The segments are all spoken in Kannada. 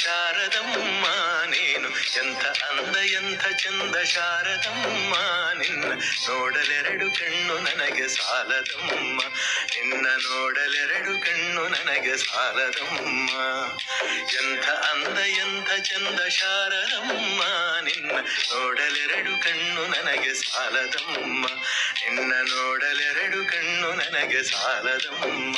ಶಾರದಮ್ಮ ನೀನು ಎಂಥ ಅಂದ ಎಂಥ ಚಂದ ಶಾರದಮ್ಮ ನಿನ್ನ ನೋಡಲೆರಡು ಕಣ್ಣು ನನಗೆ ಸಾಲದಮ್ಮ ನಿನ್ನ ನೋಡಲೆರಡು ಕಣ್ಣು ನನಗೆ ಸಾಲದಮ್ಮ ಎಂಥ ಅಂದ ಎಂಥ ಚಂದ ಶಾರದಮ್ಮ ನಿನ್ನ ನೋಡಲೆರಡು ಕಣ್ಣು ನನಗೆ ಸಾಲದಮ್ಮ ನಿನ್ನ ನೋಡಲೆರಡು ಕಣ್ಣು ನನಗೆ ಸಾಲದಮ್ಮ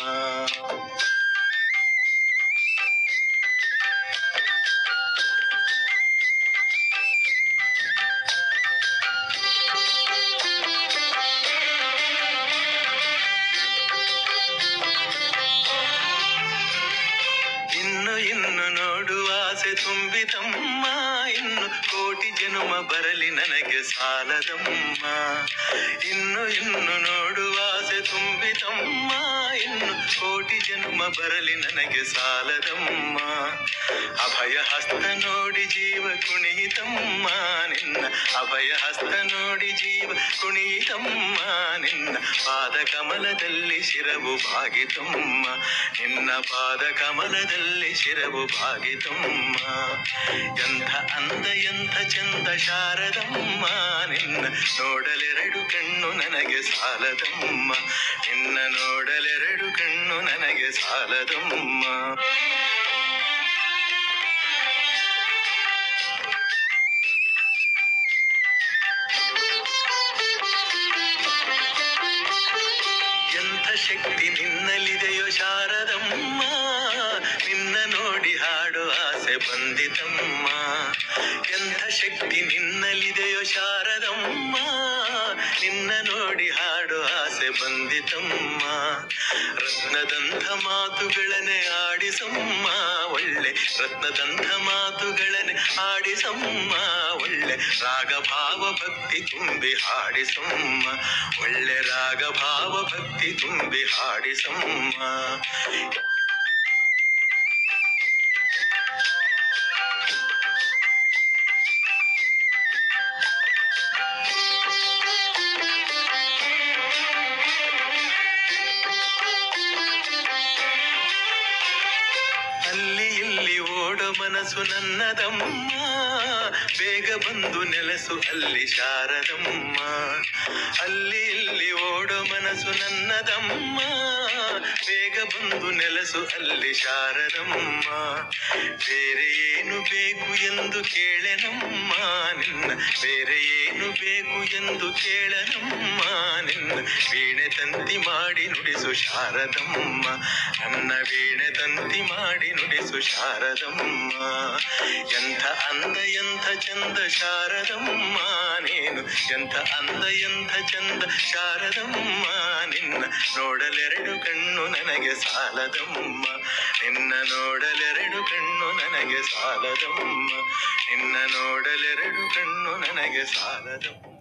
ಇನ್ನು ಇನ್ನು ನೋಡುವ ಆಸೆ ತುಂಬಿತಮ್ಮ ಇನ್ನು ಕೋಟಿ ಜನುಮ ಬರಲಿ ನನಗೆ ಸಾಲದಮ್ಮ ಇನ್ನು ಇನ್ನು ನೋಡುವ ಆಸೆ ತುಂಬಿತಮ್ಮ ಇನ್ನು ಕೋಟಿ ಜನ್ಮ ಬರಲಿ ನನಗೆ ಸಾಲದಮ್ಮ ಅಭಯ ಹಸ್ತ ನೋಡಿ ಜೀವ ಕುಣಿಯಿತಮ್ಮ ನಿನ್ನ ಅಭಯ ಹಸ್ತ ನೋಡಿ ಜೀವ ಕುಣಿಯಿತಮ್ಮ ನಿನ್ನ ಪಾದ ಕಮಲದಲ್ಲಿ ಶಿರವು ಭಾಗಿತಮ್ಮ ನಿನ್ನ ಪಾದ ಕಮಲದಲ್ಲಿ ಶಿರವು ಭಾಗಿತಮ್ಮ ಎಂಥ ಅಂದ ಎಂಥ ಚಂದ ಶಾರದಮ್ಮ ನಿನ್ನ ನೋಡಲೆರಡು ಕಣ್ಣು ನನಗೆ ಸಾಲದಮ್ಮ ನಿನ್ನ ನೋಡಲೆರಡು ಕಣ್ಣು ನನಗೆ ಸಾಲದಮ್ಮ ಎಂಥ ಶಕ್ತಿ ನಿನ್ನಲ್ಲಿದೆಯೋ ಶಾರದಮ್ಮ ನಿನ್ನ ನೋಡಿ ಹಾಡು ಆಸೆ ಬಂದಿತಮ್ಮ ಎಂಥ ಶಕ್ತಿ ನಿನ್ನಲ್ಲಿದೆಯೋ ಶಾರದಮ್ಮ ನಿನ್ನ ನೋಡಿ ಹಾಡು ಆಸೆ ಬಂದಿತಮ್ಮ ರತ್ನದಂಥ ಮಾತುಗಳನ್ನೇ ಆಡಿಸಮ್ಮ ಒಳ್ಳೆ ರತ್ನದಂಥ ಮಾತುಗಳನ್ನೇ ಆಡಿಸಮ್ಮ ಒಳ್ಳೆ ರಾಗ ಭಾವ ಭಕ್ತಿ ತುಂಬಿ ಹಾಡಿಸಮ್ಮ ಒಳ್ಳೆ ರಾಗ ಭಾವ ಭಕ್ತಿ ತುಂಬಿ ಹಾಡಿಸಮ್ಮ ಅಲ್ಲಿ ಇಲ್ಲಿ ಓಡೋ ಮನಸ್ಸು ನನ್ನದಮ್ಮ ಬೇಗ ಬಂದು ನೆಲೆಸು ಅಲ್ಲಿ ಶಾರದಮ್ಮ ಅಲ್ಲಿ ಇಲ್ಲಿ ಓಡೋ ಮನಸ್ಸು ನನ್ನದಮ್ಮ ಬೇಗ ಬಂದು ನೆಲೆಸು ಅಲ್ಲಿ ಶಾರದಮ್ಮ ಬೇರೆ ಏನು ಬೇಕು ಎಂದು ಕೇಳೆನಮ್ಮ ನಿನ್ನ ಬೇರೆ ಏನು ಬೇಕು ಎಂದು ಕೇಳನಮ್ಮ ನಿನ್ನ ವೀಣೆ ತಂತಿ ಮಾಡಿ ನುಡಿಸು ಶಾರದಮ್ಮ ನನ್ನ ವೀಣೆ ತಂತಿ ಮಾಡಿ ನುಡಿಸು ಶಾರದಮ್ಮ ಎಂಥ ಅಂದ ಎಂಥ ಚಂದ ಶಾರದಮ್ಮ ನೀನು ಎಂಥ ಅಂದ ಎಂಥ ಚಂದ ಶಾರದಮ್ಮ ನಿನ್ನ ನೋಡಲೆರಡು ಕಣ್ಣು ನನಗೆ ಸಾಲದಮ್ಮ ನಿನ್ನ ನೋಡಲೆರಡು ಕಣ್ಣು ನನಗೆ ಸಾಲದಮ್ಮ ನಿನ್ನ ನೋಡಲೆರಡು ಕಣ್ಣು ನನಗೆ ಸಾಲದಮ್ಮ